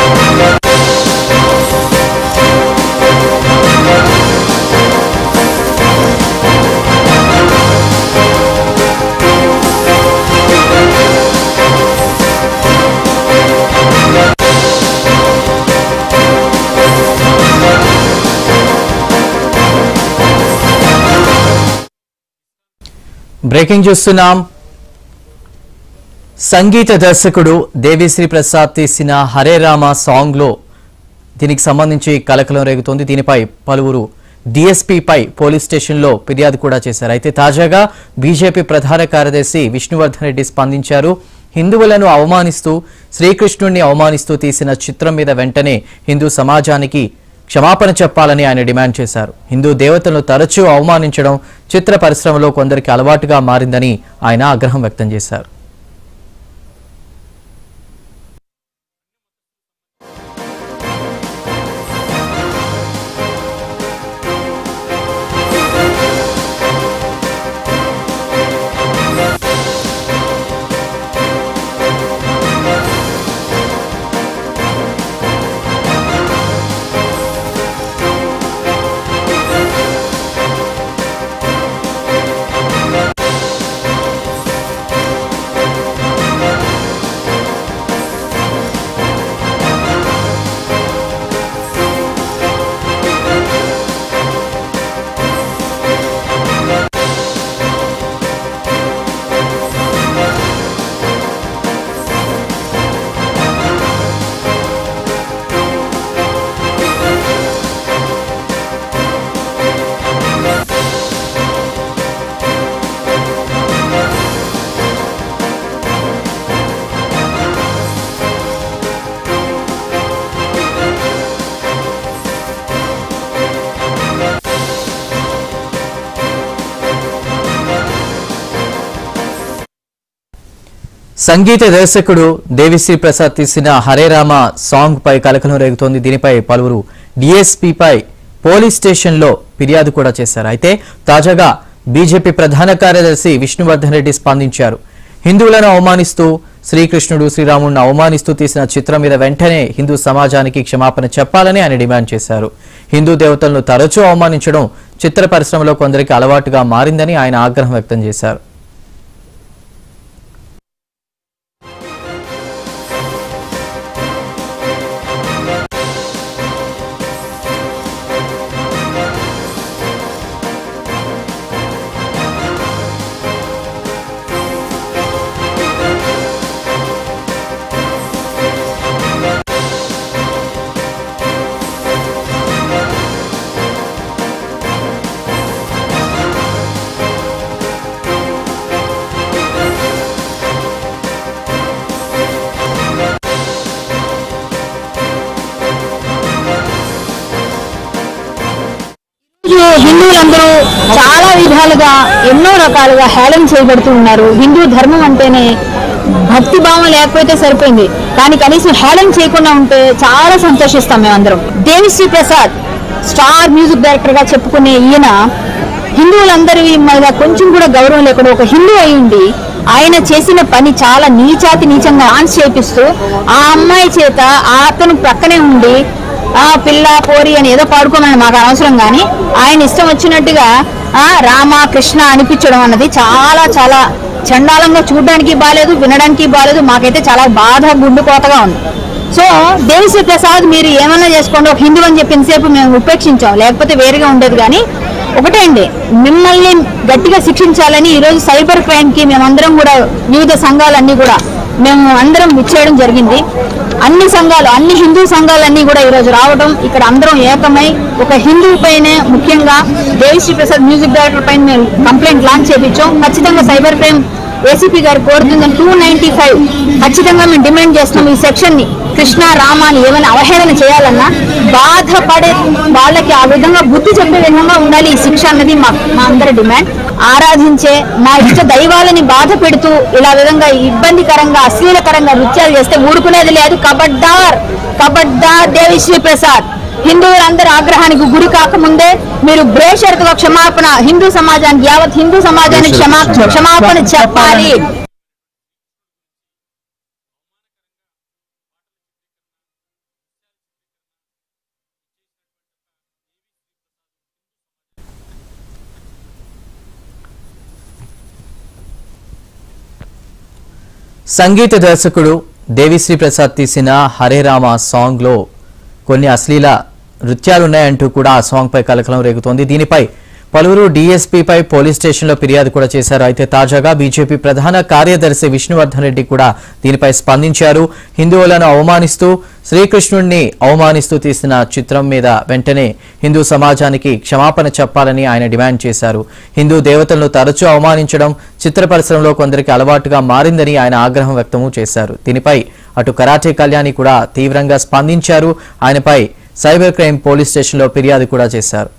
Breaking చూస్తున్నాం సంగీత దర్శకుడు దేవిశ్రీ ప్రసాద్ తీసిన హరే రామ సాంగ్ లో దీనికి సంబంధించి కలకలం రేగుతోంది దీనిపై పలువురు డిఎస్పీపై పోలీస్ స్టేషన్లో ఫిర్యాదు కూడా చేశారు అయితే తాజాగా బీజేపీ ప్రధాన కార్యదర్శి విష్ణువర్ధన్ రెడ్డి స్పందించారు హిందువులను అవమానిస్తూ శ్రీకృష్ణుణ్ణి అవమానిస్తూ తీసిన చిత్రం మీద వెంటనే హిందూ సమాజానికి క్షమాపణ చెప్పాలని ఆయన డిమాండ్ చేశారు హిందూ దేవతలను తరచూ అవమానించడం చిత్ర పరిశ్రమలో కొందరికి అలవాటుగా మారిందని ఆయన ఆగ్రహం వ్యక్తం చేశారు సంగీత దర్శకుడు దేవిశ్రీ ప్రసాద్ తీసిన హరే రామ సాంగ్ పై కలకలం రేగుతోంది దీనిపై పలువురు డిఎస్పీపై పోలీస్ స్టేషన్లో ఫిర్యాదు కూడా చేశారు అయితే తాజాగా బీజేపీ ప్రధాన కార్యదర్శి విష్ణువర్ధన్ రెడ్డి స్పందించారు హిందువులను అవమానిస్తూ శ్రీకృష్ణుడు శ్రీరాముడిని అవమానిస్తూ తీసిన చిత్రం మీద వెంటనే హిందూ సమాజానికి క్షమాపణ చెప్పాలని ఆయన డిమాండ్ చేశారు హిందూ దేవతలను తరచూ అవమానించడం చిత్ర పరిశ్రమలో కొందరికి అలవాటుగా మారిందని ఆయన ఆగ్రహం వ్యక్తం చేశారు ఈరోజు హిందువులందరూ చాలా విధాలుగా ఎన్నో రకాలుగా హేళన చేయబడుతూ ఉన్నారు హిందూ ధర్మం అంటేనే భక్తి భావం లేకపోతే సరిపోయింది కానీ కనీసం హేళన చేయకుండా ఉంటే చాలా సంతోషిస్తాం మేమందరం Devi Sri Prasad star music director గా చెప్పుకునే ఈయన హిందువులందరి మీద కొంచెం కూడా గౌరవం లేకుండా ఒక హిందూ అయి ఉండి ఆయన చేసిన పని చాలా నీచాతి నీచంగా డాన్స్ చేపిస్తూ ఆ అమ్మాయి చేత ఆ అతను ప్రక్కనే ఉండి ఆ పిల్ల పోరి అని ఏదో పాడుకోమని మాకు అనవసరం కానీ ఆయన ఇష్టం వచ్చినట్టుగా ఆ రామ కృష్ణ అనిపించడం అన్నది చాలా చాలా చండాలంగా చూడడానికి బాగాలేదు వినడానికి బాగాలేదు మాకైతే చాలా బాధ గుండుకోతగా ఉంది సో దేవిశ్రీ ప్రసాద్ మీరు ఏమన్నా చేసుకోండి ఒక హిందూ అని చెప్పినసేపు మేము ఉపేక్షించాం లేకపోతే వేరుగా ఉండేది కానీ ఒకటే అండి మిమ్మల్ని గట్టిగా శిక్షించాలని ఈరోజు సైబర్ క్రైమ్ కి మేమందరం కూడా వివిధ సంఘాలన్నీ కూడా మేము అందరం విచ్చేయడం జరిగింది అన్ని సంఘాలు అన్ని హిందూ సంఘాలన్నీ కూడా ఈరోజు రావడం ఇక్కడ అందరం ఏకమై ఒక హిందూ పైనే ముఖ్యంగా దేవిశ్రీ ప్రసాద్ మ్యూజిక్ డైరెక్టర్ పైన మేము కంప్లైంట్ లాంచ్ చేయించాం ఖచ్చితంగా సైబర్ క్రైమ్ ఏసీపీ గారు కోరుతుందని టూ నైన్టీ ఫైవ్ ఖచ్చితంగా మేము డిమాండ్ చేస్తున్నాం ఈ సెక్షన్ ని కృష్ణ రామ అని ఏమైనా అవహేళన చేయాలన్నా బాధపడే వాళ్ళకి ఆ విధంగా బుద్ధి చెప్పే విధంగా ఉండాలి ఈ శిక్ష అన్నది మా మా అందరి డిమాండ్ ఆరాధించే మా ఇష్ట దైవాలని బాధ పెడుతూ ఇలా విధంగా ఇబ్బందికరంగా అశ్లీలకరంగా నృత్యాలు చేస్తే ఊరుకునేది లేదు కబడ్డార్ కబడ్డార్ దేవిశ్రీ ప్రసాద్ హిందువులందరి ఆగ్రహానికి గురి కాకముందే మీరు బేషరతుగా క్షమాపణ హిందూ సమాజానికి యావత్ హిందూ సమాజానికి క్షమా క్షమాపణ చెప్పాలి సంగీత దర్శకుడు దేవిశ్రీ ప్రసాద్ తీసిన హరే రామ సాంగ్ లో కొన్ని అశ్లీల నృత్యాలున్నాయంటూ కూడా ఆ సాంగ్ పై కలకలం రేగుతోంది దీనిపై పలువురు డీఎస్పీపై పోలీస్ స్టేషన్లో ఫిర్యాదు కూడా చేశారు అయితే తాజాగా బీజేపీ ప్రధాన కార్యదర్శి విష్ణువర్ధన్ రెడ్డి కూడా దీనిపై స్పందించారు హిందువులను అవమానిస్తూ శ్రీకృష్ణుడిని అవమానిస్తూ తీసిన చిత్రం మీద వెంటనే హిందూ సమాజానికి క్షమాపణ చెప్పాలని ఆయన డిమాండ్ చేశారు హిందూ దేవతలను తరచూ అవమానించడం చిత్ర పరిశ్రమలో కొందరికి అలవాటుగా మారిందని ఆయన ఆగ్రహం వ్యక్తము చేశారు దీనిపై అటు కరాటే కళ్యాణి కూడా తీవ్రంగా స్పందించారు ఆయనపై సైబర్ క్రైమ్ పోలీస్ స్టేషన్లో ఫిర్యాదు కూడా చేశారు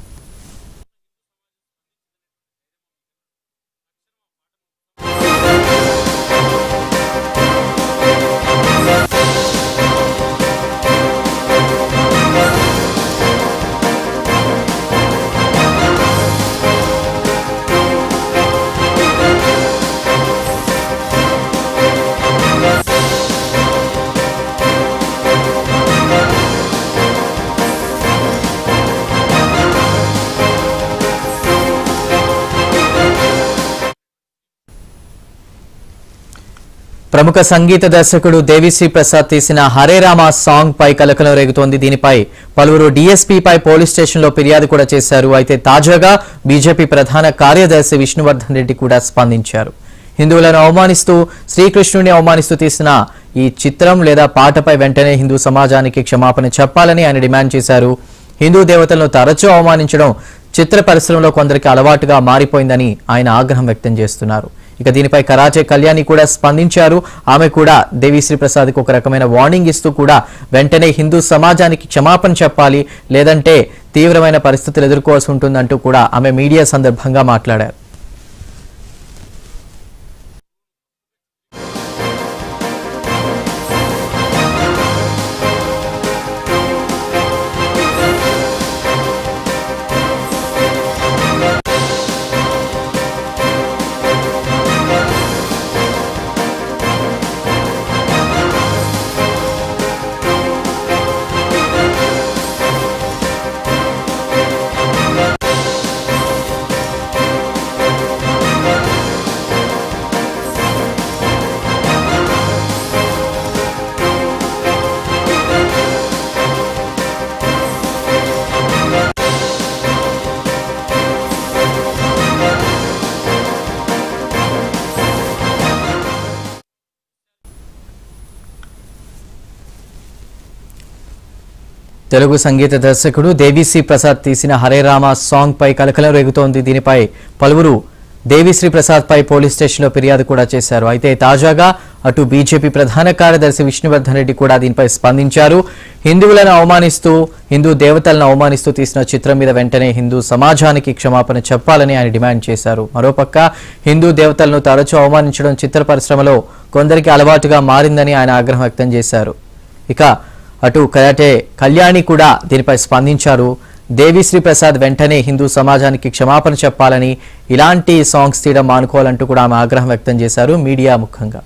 ప్రముఖ సంగీత దర్శకుడు దేవిశ్రీ ప్రసాద్ తీసిన హరే రామ సాంగ్ పై కలకలం రేగుతోంది దీనిపై పలువురు డీఎస్పీపై పోలీస్ స్టేషన్లో ఫిర్యాదు కూడా చేశారు అయితే తాజాగా బీజేపీ ప్రధాన కార్యదర్శి విష్ణువర్ధన్ రెడ్డి కూడా స్పందించారు హిందువులను అవమానిస్తూ శ్రీకృష్ణుడిని అవమానిస్తూ తీసిన ఈ చిత్రం లేదా పాటపై వెంటనే హిందూ సమాజానికి క్షమాపణ చెప్పాలని ఆయన డిమాండ్ చేశారు హిందూ దేవతలను తరచూ అవమానించడం చిత్ర పరిశ్రమలో కొందరికి అలవాటుగా మారిపోయిందని ఆయన ఆగ్రహం వ్యక్తం చేస్తున్నారు ఇక దీనిపై కరాచే కళ్యాణి కూడా స్పందించారు ఆమె కూడా దేవిశ్రీ ప్రసాద్కి ఒక రకమైన వార్నింగ్ ఇస్తూ కూడా వెంటనే హిందూ సమాజానికి క్షమాపణ చెప్పాలి లేదంటే తీవ్రమైన పరిస్థితులు ఎదుర్కోవాల్సి ఉంటుందంటూ కూడా ఆమె మీడియా సందర్భంగా మాట్లాడారు తెలుగు సంగీత దర్శకుడు దేవిశ్రీ ప్రసాద్ తీసిన హరే రామ సాంగ్ పై కలకలం రేగుతోంది దీనిపై పలువురు దేవిశ్రీ ప్రసాద్ పై పోలీస్ స్టేషన్లో ఫిర్యాదు కూడా చేశారు అయితే తాజాగా అటు బీజేపీ ప్రధాన కార్యదర్శి విష్ణువర్ధన్ రెడ్డి కూడా దీనిపై స్పందించారు హిందువులను అవమానిస్తూ హిందూ దేవతలను అవమానిస్తూ తీసిన చిత్రం మీద వెంటనే హిందూ సమాజానికి క్షమాపణ చెప్పాలని ఆయన డిమాండ్ చేశారు మరోపక్క హిందూ దేవతలను తరచూ అవమానించడం చిత్ర పరిశ్రమలో కొందరికి అలవాటుగా మారిందని ఆయన ఆగ్రహం వ్యక్తం చేశారు ఇక అటు కరాటే కళ్యాణి కూడా దీనిపై స్పందించారు దేవిశ్రీ ప్రసాద్ వెంటనే హిందూ సమాజానికి క్షమాపణ చెప్పాలని ఇలాంటి సాంగ్స్ తీయడం మానుకోవాలంటూ కూడా ఆమె ఆగ్రహం వ్యక్తం చేశారు మీడియా ముఖంగా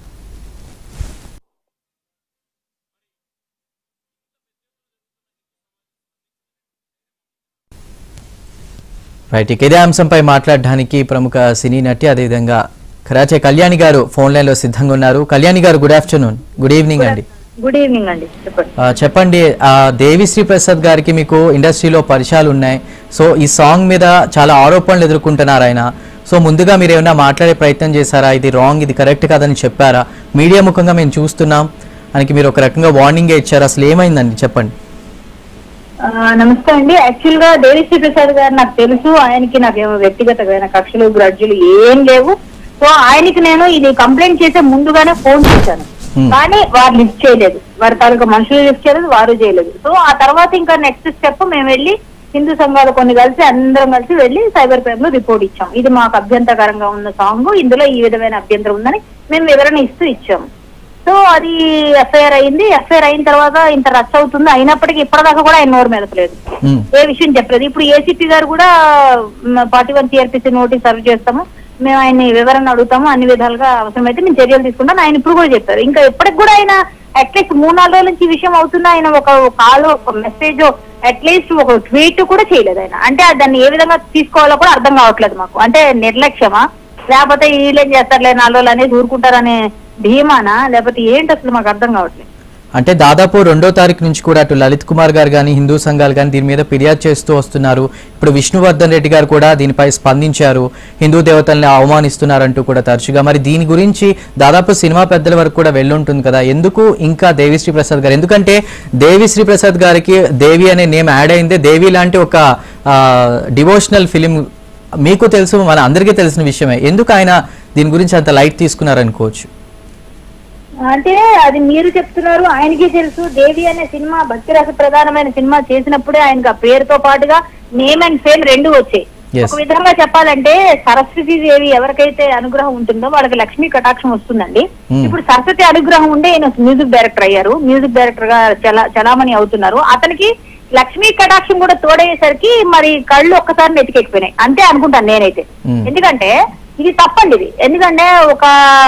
రైట్ ఇక ఇదే అంశంపై మాట్లాడడానికి ప్రముఖ సినీ నటి అదేవిధంగా కరాచే కళ్యాణి గారు ఫోన్ లైన్ లో సిద్ధంగా ఉన్నారు కళ్యాణి గారు గుడ్ ఆఫ్టర్నూన్ గుడ్ ఈవినింగ్ అండి గుడ్ ఈవినింగ్ అండి చెప్పండి ఆ, చెప్పండి ఆ, దేవిశ్రీ ప్రసాద్ గారికి మీకు ఇండస్ట్రీలో పరిచయాలు ఉన్నాయి సో ఈ సాంగ్ మీద చాలా ఆరోపణలు ఎదుర్కొంటున్నారు ఆయన సో ముందుగా మీరు ఏమైనా మాట్లాడే ప్రయత్నం చేశారా ఇది రాంగ్ ఇది కరెక్ట్ కాదని చెప్పారా మీడియా ముఖంగా మేము చూస్తున్నాం ఆయనకి మీరు ఒక రకంగా వార్నింగ్ ఇచ్చారు అసలు ఏమైందండి చెప్పండి ఆ, నమస్తే అండి యాక్చువల్ గా దేవిశ్రీ ప్రసాద్ గారు నాకు తెలుసు ఆయనకి నాకేమో వ్యక్తిగతమైన కక్షలు గ్రడ్జులు ఏం లేవు సో ఆయనకి నేను ఇది కంప్లైంట్ చేసే ముందుగానే ఫోన్ చేశాను Hmm. కానీ వారు లిఫ్ట్ చేయలేదు వారి తాలూకా మనుషులు లిఫ్ట్ చేయలేదు వారు చేయలేదు సో ఆ తర్వాత ఇంకా నెక్స్ట్ స్టెప్ మేము వెళ్ళి హిందూ సంఘాలు కొన్ని కలిసి అందరం కలిసి వెళ్ళి సైబర్ క్రైమ్ లో రిపోర్ట్ ఇచ్చాం ఇది మాకు అభ్యంతరకరంగా ఉన్న సాంగ్ ఇందులో ఈ విధమైన అభ్యంతరం ఉందని మేము వివరణ ఇస్తూ ఇచ్చాము సో అది ఎఫ్ఐఆర్ అయింది ఎఫ్ఐఆర్ అయిన తర్వాత ఇంత రచ్చ అవుతుంది అయినప్పటికీ ఇప్పటిదాకా కూడా ఆయన నోరు మెదపలేదు ఉమ్, ఏ విషయం చెప్పలేదు ఇప్పుడు ఏసీపీ గారు కూడా forty one CrPC notice serve చేస్తాము మేము ఆయన్ని వివరణ అడుగుతాము అన్ని విధాలుగా అవసరమైతే మేము చర్యలు తీసుకుంటాం ఆయన ఇప్పుడు కూడా చెప్పారు ఇంకా ఎప్పటికి కూడా ఆయన అట్లీస్ట్ మూడు నాలుగు రోజుల నుంచి ఈ విషయం అవుతుంది ఆయన ఒక కాల్ ఒక మెసేజ్ అట్లీస్ట్ ఒక ట్వీట్ కూడా చేయలేదు ఆయన అంటే దాన్ని ఏ విధంగా తీసుకోవాలో కూడా అర్థం కావట్లేదు మాకు అంటే నిర్లక్ష్యమా లేకపోతే వీళ్ళేం చేస్తారులే నాలుగు రోజులు అనేది ఊరుకుంటారనే ధీమానా లేకపోతే ఏంటి అసలు మాకు అర్థం కావట్లేదు అంటే దాదాపు రెండో తారీఖు నుంచి కూడా అటు లలిత్ కుమార్ గారు కానీ హిందూ సంఘాలు కానీ దీని మీద ఫిర్యాదు చేస్తూ వస్తున్నారు ఇప్పుడు విష్ణువర్ధన్ రెడ్డి గారు కూడా దీనిపై స్పందించారు హిందూ దేవతల్ని అవమానిస్తున్నారంటూ కూడా తరచుగా మరి దీని గురించి దాదాపు సినిమా పెద్దల వరకు కూడా వెళ్ళుంటుంది కదా ఎందుకు ఇంకా దేవిశ్రీ ప్రసాద్ గారు ఎందుకంటే దేవిశ్రీ ప్రసాద్ గారికి దేవి అనే నేమ్ యాడ్ అయిందే దేవి లాంటి ఒక డివోషనల్ ఫిలిం మీకు తెలుసు మన అందరికీ తెలిసిన విషయమే ఎందుకు ఆయన దీని గురించి అంత లైట్ తీసుకున్నారనుకోవచ్చు అంటే అది మీరు చెప్తున్నారు ఆయనకి తెలుసు దేవి అనే సినిమా భక్తి రస ప్రధానమైన సినిమా చేసినప్పుడే ఆయనకు ఆ పేరుతో పాటుగా నేమ్ అండ్ ఫేమ్ రెండు వచ్చాయి Yes. ఒక విధంగా చెప్పాలంటే సరస్వతి దేవి ఎవరికైతే అనుగ్రహం ఉంటుందో వాళ్ళకి లక్ష్మీ కటాక్షం వస్తుందండి Hmm. ఇప్పుడు సరస్వతి అనుగ్రహం ఉండే ఈయన మ్యూజిక్ డైరెక్టర్ అయ్యారు మ్యూజిక్ డైరెక్టర్ గా చలా చలామణి అవుతున్నారు అతనికి లక్ష్మీ కటాక్షం కూడా తోడయ్యేసరికి మరి కళ్ళు ఒక్కసారి నెత్తికెక్కిపోయినాయి అంతే అనుకుంటాను నేనైతే Hmm. ఎందుకంటే ఇది తప్పండి ఇది ఎందుకంటే ఒక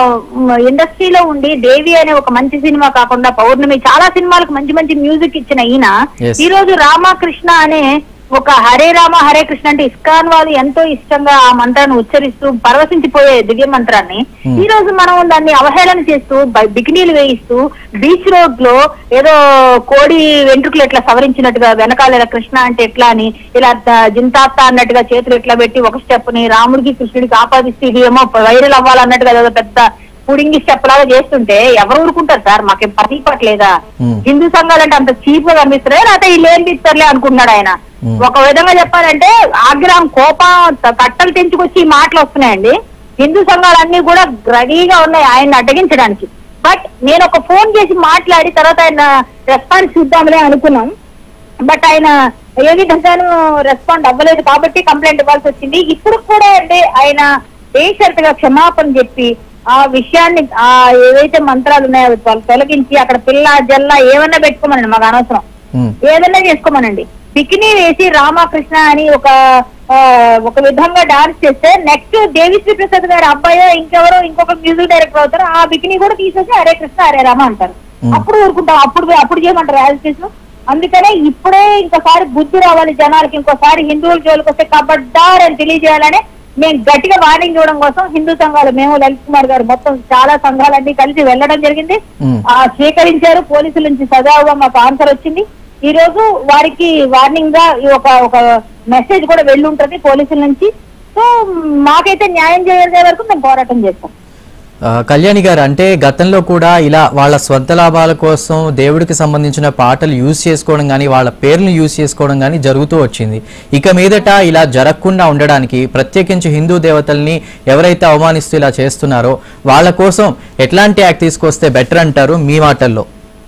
ఇండస్ట్రీలో ఉండి దేవి అనే ఒక మంచి సినిమా కాకుండా పౌర్ణమి చాలా సినిమాలకు మంచి మంచి మ్యూజిక్ ఇచ్చిన ఈయన Yes. ఈ రోజు రామకృష్ణ అనే ఒక హరే రామ హరే కృష్ణ అంటే ఇస్కాన్ వాళ్ళు ఎంతో ఇష్టంగా ఆ మంత్రాన్ని ఉచ్చరిస్తూ పరవశించిపోయే దివ్య మంత్రాన్ని Hmm. ఈ రోజు మనం దాన్ని అవహేళన చేస్తూ బ- బికినీలు వేయిస్తూ బీచ్ రోడ్ లో ఏదో కోడి వెంట్రుకలు ఎట్లా సవరించినట్టుగా వెనకాల ఇలా కృష్ణ అంటే ఎట్లా అని ఇలా ద- జింతాత్త అన్నట్టుగా చేతులు ఎట్లా పెట్టి ఒక స్టెప్ ని రాముడికి కృష్ణుడికి ఆపాదిస్తూ ఇది ఏమో వైరల్ అవ్వాలన్నట్టుగా ఏదో పెద్ద పుడింగి స్టెప్ లాగా చేస్తుంటే ఎవరు ఊరుకుంటారు సార్ మాకేం పని పట్టలేదా Hmm. హిందూ సంఘాలంటే అంత చీప్ గా కనిపిస్తున్నాయి లేకపోతే వీళ్ళు ఏం తీస్తారులే అనుకుంటున్నాడు ఆయన Hmm. ఒక విధంగా చెప్పాలంటే ఆగ్రహం కోపం త- కట్టలు తెంచుకొచ్చి ఈ మాటలు వస్తున్నాయండి హిందూ సంఘాలన్నీ కూడా రెడీగా ఉన్నాయి ఆయన్ని అడ్డగించడానికి బట్ నేను ఒక ఫోన్ చేసి మాట్లాడి తర్వాత ఆయన రెస్పాన్స్ చూద్దాంలే అనుకున్నాం బట్ ఆయన ఏ విధంగానూ రెస్పాండ్ అవ్వలేదు కాబట్టి కంప్లైంట్ ఇవ్వాల్సి వచ్చింది ఇప్పుడు కూడా అండి ఆయన బేషరతుగా క్షమాపణ చెప్పి ఆ విషయాన్ని ఆ ఏవైతే మంత్రాలు ఉన్నాయో అవి తొల- తొలగించి అక్కడ పిల్ల జల్ల ఏమన్నా పెట్టుకోమనండి మాకు అనవసరం ఉమ్, ఏదన్నా చేసుకోమనండి బికినీ వేసి రామకృష్ణ అని ఒక ఆ, ఒక విధంగా డాన్స్ చేస్తే నెక్స్ట్ దేవిశ్రీ ప్రసాద్ గారి అబ్బాయో ఇంకెవరో ఇంకొక మ్యూజిక్ డైరెక్టర్ అవుతారు ఆ బికినీ కూడా తీసేసి హరే కృష్ణ హరే రామ అంటారు Hmm. అప్పుడు ఊరుకుంటాం అప్పుడు అప్పుడు చేయమంటారు యాజ్ చేసిన అందుకనే ఇప్పుడే ఇంకోసారి బుద్ధి రావాలి జనాలకి ఇంకోసారి హిందువుల జోలికి వస్తే కబడ్డార్ అని తెలియజేయాలని మేము గట్టిగా వార్నింగ్ ఇవ్వడం కోసం హిందూ సంఘాలు మేము లలిత్ కుమార్ గారు మొత్తం చాలా సంఘాలన్నీ కలిసి వెళ్ళడం జరిగింది ఉమ్. ఆ స్వీకరించారు పోలీసుల నుంచి సజావుగా మాకు ఆన్సర్ వచ్చింది ఈ రోజు వారికి వార్నింగ్ గా ఈ ఒక ఒక మెసేజ్ కూడా వెళ్ళి ఉంటది పోలీసుల నుంచి సో మాకైతే న్యాయం చేసే వరకు మేము పోరాటం చేస్తాం ఆ, కళ్యాణి గారు అంటే గతంలో కూడా ఇలా వాళ్ళ స్వంత లాభాల కోసం దేవుడికి సంబంధించిన పాటలు యూజ్ చేసుకోవడం కానీ వాళ్ళ పేర్లను యూజ్ చేసుకోవడం కానీ జరుగుతూ వచ్చింది ఇక మీదట ఇలా జరగకుండా ఉండడానికి ప్రత్యేకించి హిందూ దేవతల్ని ఎవరైతే అవమానిస్తూ ఇలా చేస్తున్నారో వాళ్ళ కోసం ఎట్లాంటి యాక్ట్ తీసుకొస్తే బెటర్ అంటారు మీ మాటల్లో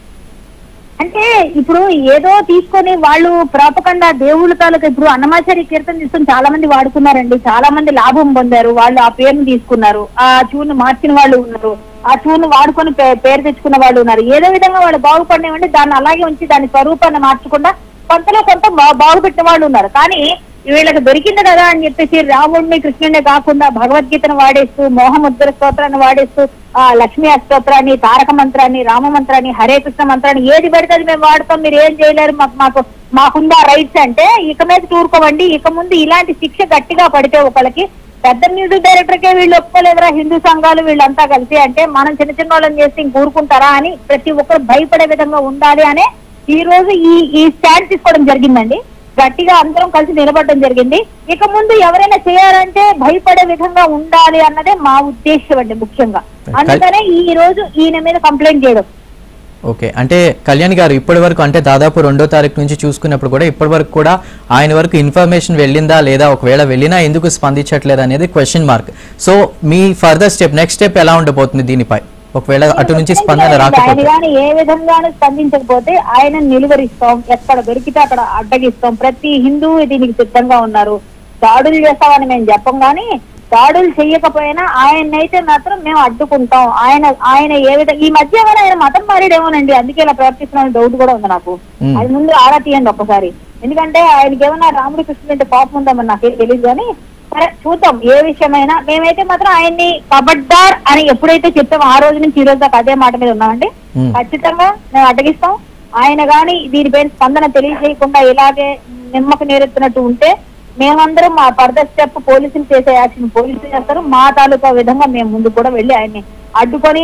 అంటే ఇప్పుడు ఏదో తీసుకొని వాళ్ళు ప్రాపకండా దేవుళ్ళ తాలూకు ఇప్పుడు అన్నమాచారి కీర్తన తీసుకొని చాలా మంది వాడుకున్నారండి చాలా మంది లాభం పొందారు వాళ్ళు ఆ పేరును తీసుకున్నారు ఆ చూను మార్చిన వాళ్ళు ఉన్నారు ఆ చూను వాడుకొని పే- పేరు తెచ్చుకున్న వాళ్ళు ఉన్నారు ఏదో విధంగా వాళ్ళు బాగుపడినామంటే దాన్ని అలాగే ఉంచి దాని స్వరూపాన్ని మార్చకుండా కొంతలో కొంత బా- బాగుపెట్టిన వాళ్ళు ఉన్నారు కానీ వీళ్ళకి దొరికింది కదా అని చెప్పేసి రాముడిని కృష్ణుడిని కాకుండా భగవద్గీతను వాడేస్తూ మోహముద్ర స్తోత్రాన్ని వాడేస్తూ ఆ లక్ష్మీ అష్టోత్రాన్ని తారక మంత్రాన్ని రామ మంత్రాన్ని హరే కృష్ణ మంత్రాన్ని ఏది పెడితే అది మేము వాడతాం మీరు ఏం చేయలేరు మాకు మాకు మాకుందా రైట్స్ అంటే ఇక మీద చూరుకోవండి ఇక ముందు ఇలాంటి శిక్ష గట్టిగా పడితే ఒకళ్ళకి పెద్ద మ్యూజిక్ డైరెక్టర్ కే వీళ్ళు ఒప్పుకోలేదురా హిందూ సంఘాలు వీళ్ళంతా కలిసి అంటే మనం చిన్న చిన్న వాళ్ళని చేస్తే ఇంక ఊరుకుంటారా అని ప్రతి ఒక్కరు భయపడే విధంగా ఉండాలి అనే ఈ రోజు ఈ ఈ స్టాండ్ తీసుకోవడం జరిగిందండి గట్టిగా అందరం కలిసి నిలబడడం జరిగింది ఇక ముందు ఎవరైనా చేయాలంటే భయపడే విధంగా ఉండాలి అన్నదే మా ఉద్దేశం అండి ముఖ్యంగా అందుకనే ఈ రోజు ఈయన మీద కంప్లైంట్ చేయడం ఓకే అంటే కళ్యాణ్ గారు ఇప్పటి వరకు అంటే దాదాపు రెండో తారీఖు నుంచి చూసుకున్నప్పుడు కూడా ఇప్పటి వరకు కూడా ఆయన వరకు ఇన్ఫర్మేషన్ వెళ్ళిందా లేదా ఒకవేళ వెళ్ళినా ఎందుకు స్పందించట్లేదు అనేది క్వశ్చన్ మార్క్ సో మీ ఫర్దర్ స్టెప్ నెక్స్ట్ స్టెప్ ఎలా ఉండబోతుంది దీనిపై ఒకవేళ అటు నుంచి స్పందన ఆయన రాకపోతే కానీ ఏ విధంగానూ స్పందించకపోతే ఆయన నిలువరిస్తాం ఎక్కడ దొరికితే అక్కడ అడ్డగిస్తాం ప్రతి హిందువు దీనికి సిద్ధంగా ఉన్నారు దాడులు చేస్తామని మేము చెప్పం కానీ దాడులు చెయ్యకపోయినా ఆయన్నైతే మాత్రం మేము అడ్డుకుంటాం ఆయన ఆయన ఏ విధంగా ఈ మధ్య ఏమైనా ఆయన మతం మారేడేమోనండి అందుకే ఇలా ప్రవర్తిస్తున్న డౌట్ కూడా ఉంది నాకు Hmm. అది ముందు ఆరా తీయండి ఒక్కసారి ఎందుకంటే ఆయనకి ఏమైనా రాముడి కృష్ణుడు అంటే పాపం ఉందామని నాకేం తెలియదు కానీ సరే చూద్దాం ఏ విషయమైనా మేమైతే మాత్రం ఆయన్ని కబడ్డార్ అని ఎప్పుడైతే చెప్పామో ఆ రోజు నుంచి ఈ రోజు దాకా అదే మాట మీద ఉన్నామండి Hmm. ఖచ్చితంగా మేము అడ్డగిస్తాం ఆయన గాని దీనిపైన స్పందన తెలియజేయకుండా ఇలాగే నిమ్మకు నేరెత్తినట్టు ఉంటే మేమందరం మా ఫర్దర్ స్టెప్ పోలీసులు చేసే యాక్షన్ పోలీసులు చేస్తారు మా తాలూకా విధంగా మేము ముందు కూడా వెళ్ళి ఆయన్ని అడ్డుకొని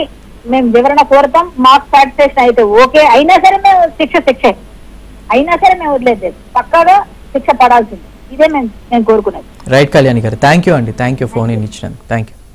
మేము వివరణ కోరుతాం మాకు సాటిస్ఫాక్షన్ అయితే ఓకే అయినా సరే మేము శిక్ష శిక్ష అయినా సరే మేము వదిలేదు పక్కాగా శిక్ష పడాల్సింది ఇదే మేము మేము కోరుకునేది రైట్ కళ్యాణి గారు థ్యాంక్ యూ అండి థ్యాంక్ యూ ఫోన్ ఇన్ ఇచ్చినందుకు థ్యాంక్ యూ